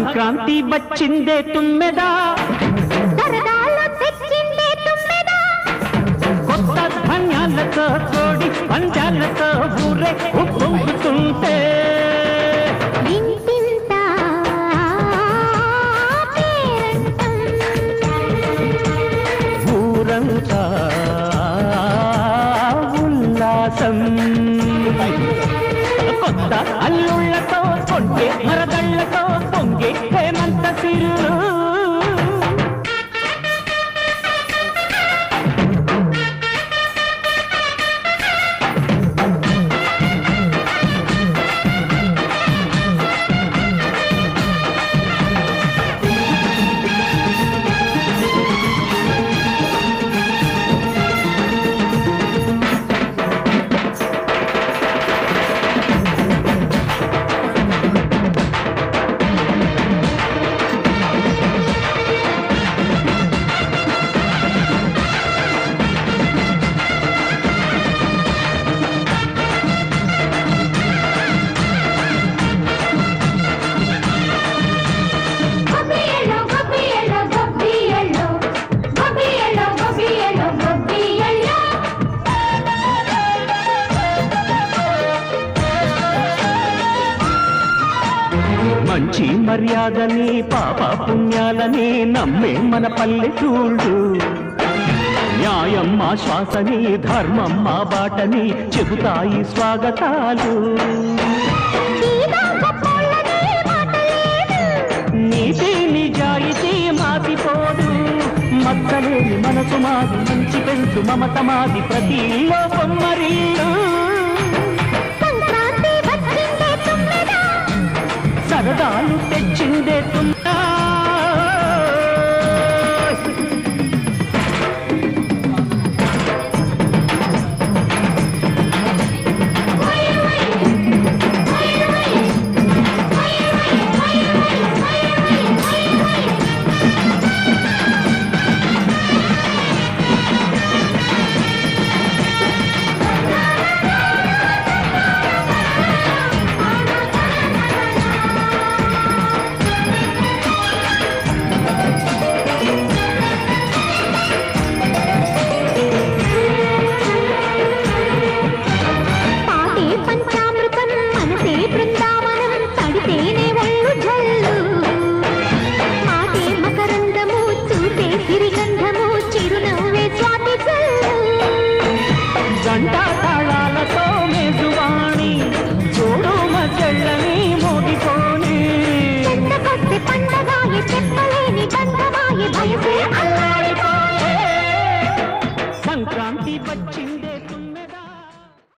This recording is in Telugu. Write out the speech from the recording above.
సంక్రాంతి వచ్చిందే తుమ్మెదా సరదాలు తెచ్చిందే తుమ్మెదా కొత్త ధాన్యాలతో కోడి పంజాలతో ఊరే ఉప్పొంగుతుంటే ఇంటింత పేరంటం ఊరంతా ఉల్లాసం కొత్త అల్లుళ్ళతో కొంటే మరదళ్ళతో పొంగే హేమంత సిరు గొబ్బియలో గొబ్బియలో గొబ్బియలో గొబ్బియలో గొబ్బియలో గొబ్బియలో మంచి మర్యాదని పాప పుణ్యాలని నమ్మే మన పల్లెటూళ్ళు న్యాయం మా శ్వాసని ధర్మం మా బాటని చెబుతాయి స్వాగతాలు సీదా గొప్పోళ్ళదే మాట లేదు నీతి నిజాయితీ మాసిపోదు మక్కలేని మనసు మాది మంచి పెంచు మమత మాది ప్రతి లోపం మరీలు సంక్రాంతి వచ్చిందే తుమ్మెదా సరదాలు తెచ్చిందే తున్నా